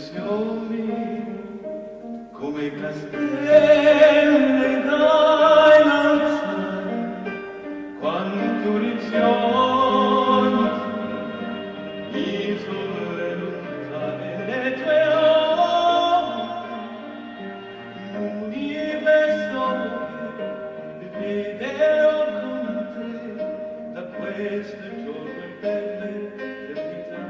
canzoni come castelli dai lanzare quanto orizzonti isole lontane le tue occhi un universo che vedrò con te da questo giorno in belle eternità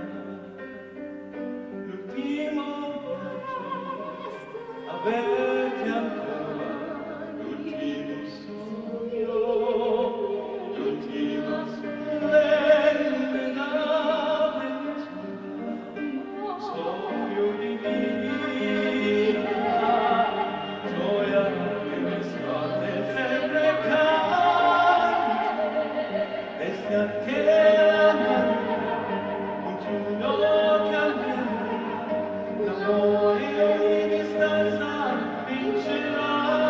l'ultimo viaggio averti ancora l'ultimo sogno l'ultima splendida avventura soffio di vita gioia che l'estate sempre canta e sia che la continuo cambiare l'amore ogni distanza vincerà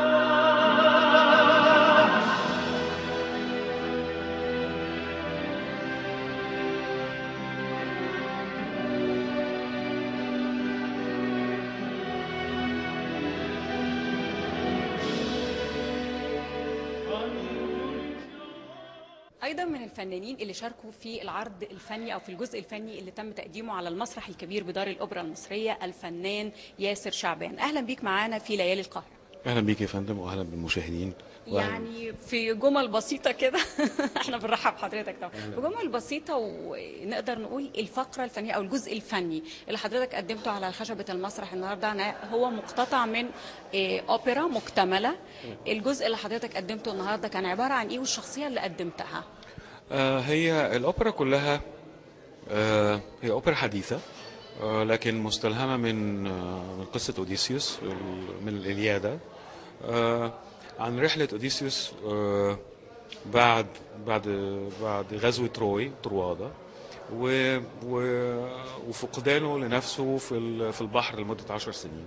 ايضا من الفنانين اللي شاركوا في العرض الفني او في الجزء الفني اللي تم تقديمه على المسرح الكبير بدار الاوبرا المصريه الفنان ياسر شعبان اهلا بيك معانا في ليالي القاهره اهلا بيك يا فندم واهلا بالمشاهدين وأهلاً- يعني في جمل بسيطة كده احنا بنرحب بحضرتك طبعا بجمل بسيطة ونقدر نقول الفقرة الفنية أو الجزء الفني اللي حضرتك قدمته على خشبة المسرح النهاردة أنا- هو مقتطع من آه، أوبرا مكتملة الجزء اللي حضرتك قدمته النهاردة كان عبارة عن إيه والشخصية اللي قدمتها آه هي الاوبرا كلها آه هي اوبرا حديثه آه لكن مستلهمه من آه من قصه اوديسيوس ال- من الالياده آه عن رحله اوديسيوس آه بعد بعد بعد غزو تروي طروادة و و وفقدانه لنفسه في ال- في البحر لمده عشر سنين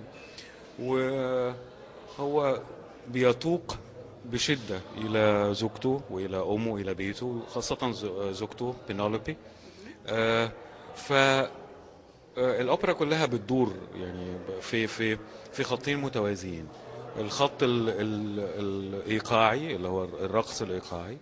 وهو بيتوق بشدة إلى زوجته وإلى أمه وإلى بيته خاصة ز- زوجته بينولوبي آه، ف آه، الأوبرا كلها بتدور يعني في في في خطين متوازيين الخط ال ال الإيقاعي اللي هو الرقص الإيقاعي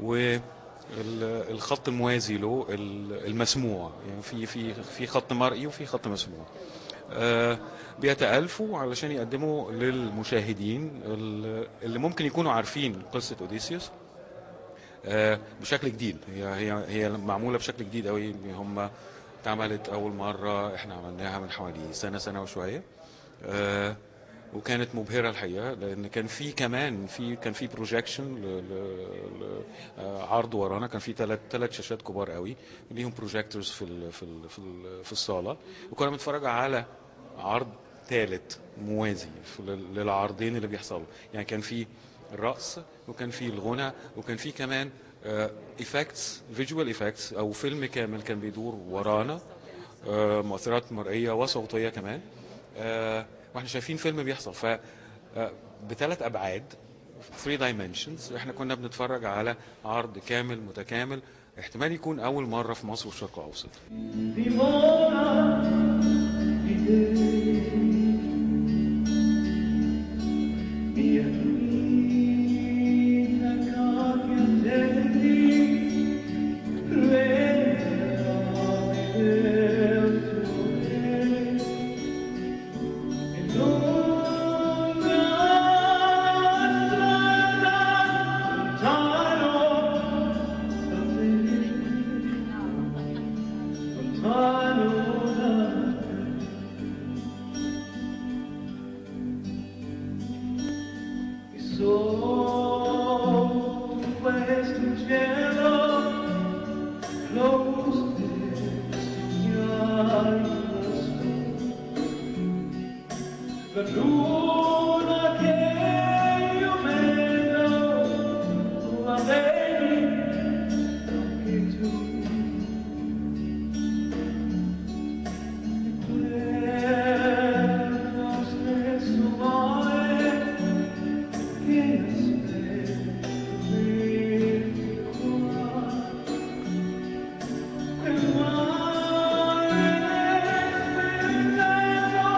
والخط الموازي له ال- المسموع يعني في في في خط مرئي وفي خط مسموع آه، بيتألفوا علشان يقدموا للمشاهدين ال- اللي ممكن يكونوا عارفين قصة أوديسيوس آه، بشكل جديد هي هي هي معمولة بشكل جديد قوي هم اتعملت أول مرة احنا عملناها من حوالي سنة سنة وشوية آه، وكانت مبهرة الحقيقة لأن كان في كمان في كان في بروجيكشن عرض ورانا كان في ثلاث ثلاث شاشات كبار قوي ليهم بروجيكتورز في ال في ال في, ال في الصالة وكنا بنتفرج على عرض ثالث موازي في ال- للعرضين اللي بيحصلوا يعني كان في الرقص وكان في الغنى وكان في كمان ايفكتس فيجوال ايفكتس او فيلم كامل كان بيدور ورانا آه، مؤثرات مرئيه وصوتيه كمان آه، واحنا شايفين فيلم بيحصل ف آه، بثلاث ابعاد 3 دايمنشنز احنا كنا بنتفرج على عرض كامل متكامل احتمال يكون اول مره في مصر والشرق الاوسط dimora di te. Mia vita cambia tempi, renderami del tuo re. E lunga strada lontano da te. Lontano da te. E sotto questo cielo lo segnali lassù. La luna che io vedo, tu la vedi anche tu. Quello stesso mare che aspetta qua. Quel mare splendido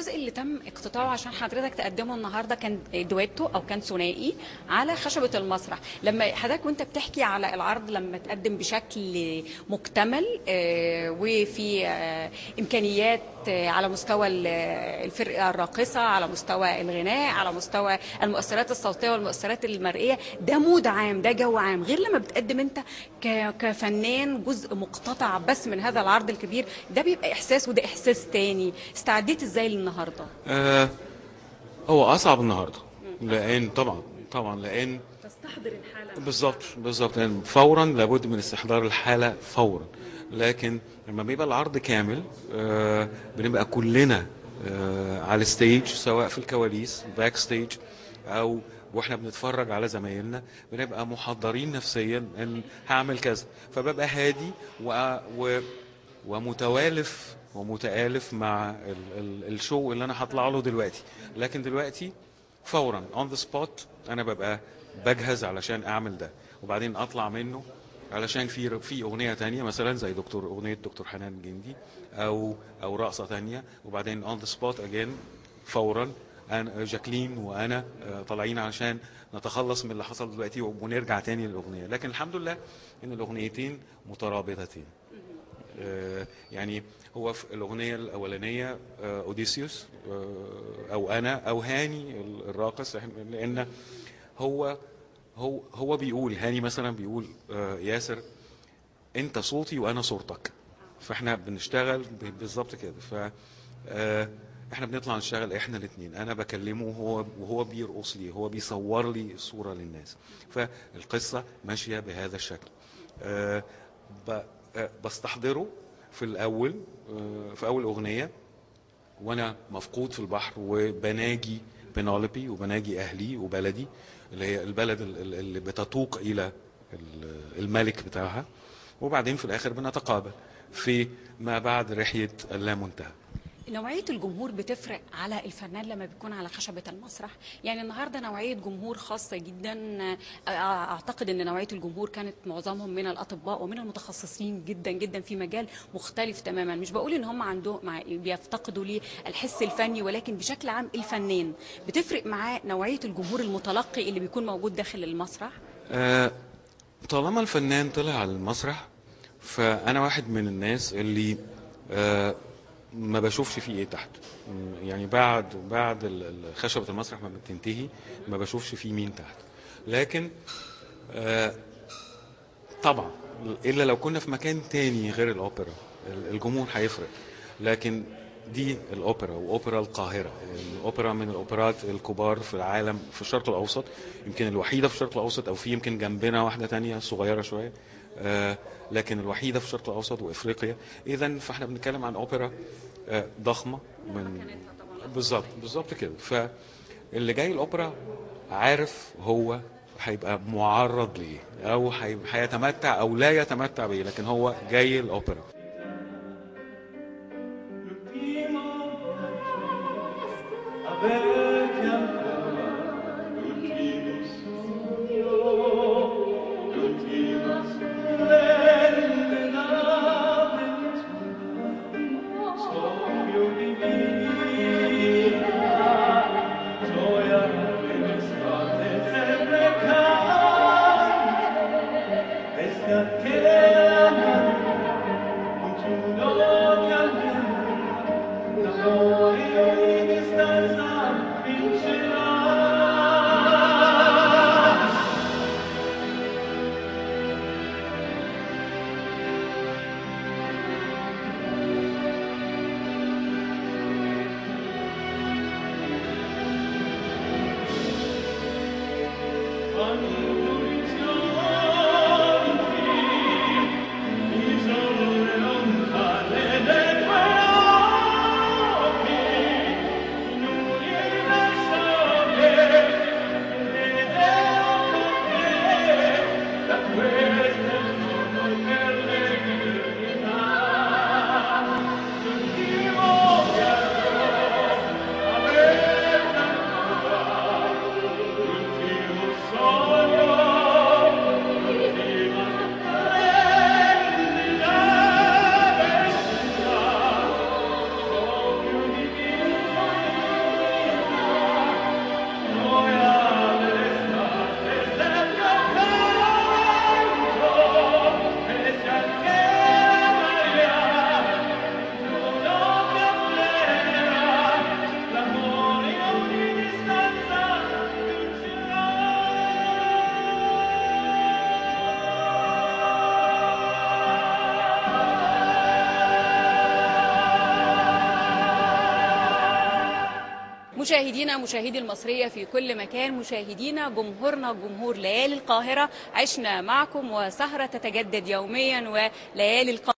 الجزء اللي تم اقتطاعه عشان حضرتك تقدمه النهارده كان دويتو او كان ثنائي على خشبه المسرح لما حضرتك وانت بتحكي على العرض لما تقدم بشكل مكتمل آه، وفي آه، امكانيات آه، على مستوى ال- الفرقه الراقصه على مستوى الغناء على مستوى المؤثرات الصوتيه والمؤثرات المرئيه ده مود عام ده جو عام غير لما بتقدم انت ك- كفنان جزء مقتطع بس من هذا العرض الكبير ده بيبقى احساس وده احساس تاني استعديت ازاي للنهارده آه هو اصعب النهارده لان طبعا طبعا لان تستحضر الحاله بالظبط بالظبط لان فورا لابد من استحضار الحاله فورا لكن لما بيبقى العرض كامل آه بنبقى كلنا آه على الستيج سواء في الكواليس باك ستيج او واحنا بنتفرج على زمايلنا بنبقى محضرين نفسيا ان هعمل كذا فببقى هادي و... و... ومتوالف ومتآلف مع ال... ال... الشو اللي انا هطلع له دلوقتي لكن دلوقتي فورا اون ذا سبوت انا ببقى بجهز علشان اعمل ده وبعدين اطلع منه علشان في في اغنيه تانية مثلا زي دكتور اغنيه دكتور حنان جندي او او رقصه تانية وبعدين اون ذا سبوت اجين فورا انا جاكلين وانا آه، طالعين علشان نتخلص من اللي حصل دلوقتي ونرجع تاني للاغنيه لكن الحمد لله ان الاغنيتين مترابطتين آه، يعني هو في الاغنيه الاولانيه آه، اوديسيوس آه، او انا او هاني الراقص إحنا- لان هو هو هو بيقول هاني مثلا بيقول آه، ياسر انت صوتي وانا صورتك فاحنا بنشتغل ب- بالظبط كده ف آه، احنا بنطلع نشتغل احنا الاثنين انا بكلمه وهو وهو بيرقص لي هو بيصور لي صوره للناس فالقصه ماشيه بهذا الشكل آه، ب- آه، بستحضره في الاول آه، في اول اغنيه وانا مفقود في البحر وبناجي بنولبي وبناجي اهلي وبلدي اللي هي البلد ال- ال- اللي بتتوق الى ال- الملك بتاعها وبعدين في الاخر بنتقابل في ما بعد رحله اللامنتهى نوعية الجمهور بتفرق على الفنان لما بيكون على خشبة المسرح يعني النهاردة نوعية جمهور خاصة جدا آه، أعتقد أن نوعية الجمهور كانت معظمهم من الأطباء ومن المتخصصين جدا جدا في مجال مختلف تماما مش بقول أن هم عندهم مع- بيفتقدوا ليه الحس الفني ولكن بشكل عام الفنان بتفرق معاه نوعية الجمهور المتلقي اللي بيكون موجود داخل المسرح آه، طالما الفنان طلع على المسرح فانا واحد من الناس اللي آه، ما بشوفش فيه ايه تحت م، يعني بعد بعد ال- ال- خشبه المسرح ما بتنتهي ما بشوفش فيه مين تحت لكن آه، طبعا الا لو كنا في مكان تاني غير الاوبرا ال- الجمهور هيفرق لكن دي الاوبرا واوبرا القاهره الاوبرا من الاوبرات الكبار في العالم في الشرق الاوسط يمكن الوحيده في الشرق الاوسط او في يمكن جنبنا واحده تانية صغيره شويه آه، لكن الوحيده في الشرق الاوسط وافريقيا اذا فاحنا بنتكلم عن اوبرا آه، ضخمه من بالظبط بالظبط كده فاللي جاي الاوبرا عارف هو هيبقى معرض ليه او هي- هيتمتع او لا يتمتع بيه لكن هو جاي الاوبرا Avete ancora l'ultimo sogno, l'ultima splendida avventura, soffio di vita, gioia dell'estate sempre canta, resta che l'amore non chiudo che almeno l'amore di distanza مشاهدينا مشاهدي المصرية في كل مكان مشاهدينا جمهورنا جمهور ليالي القاهرة عشنا معكم وسهرة تتجدد يوميا وليالي القاهرة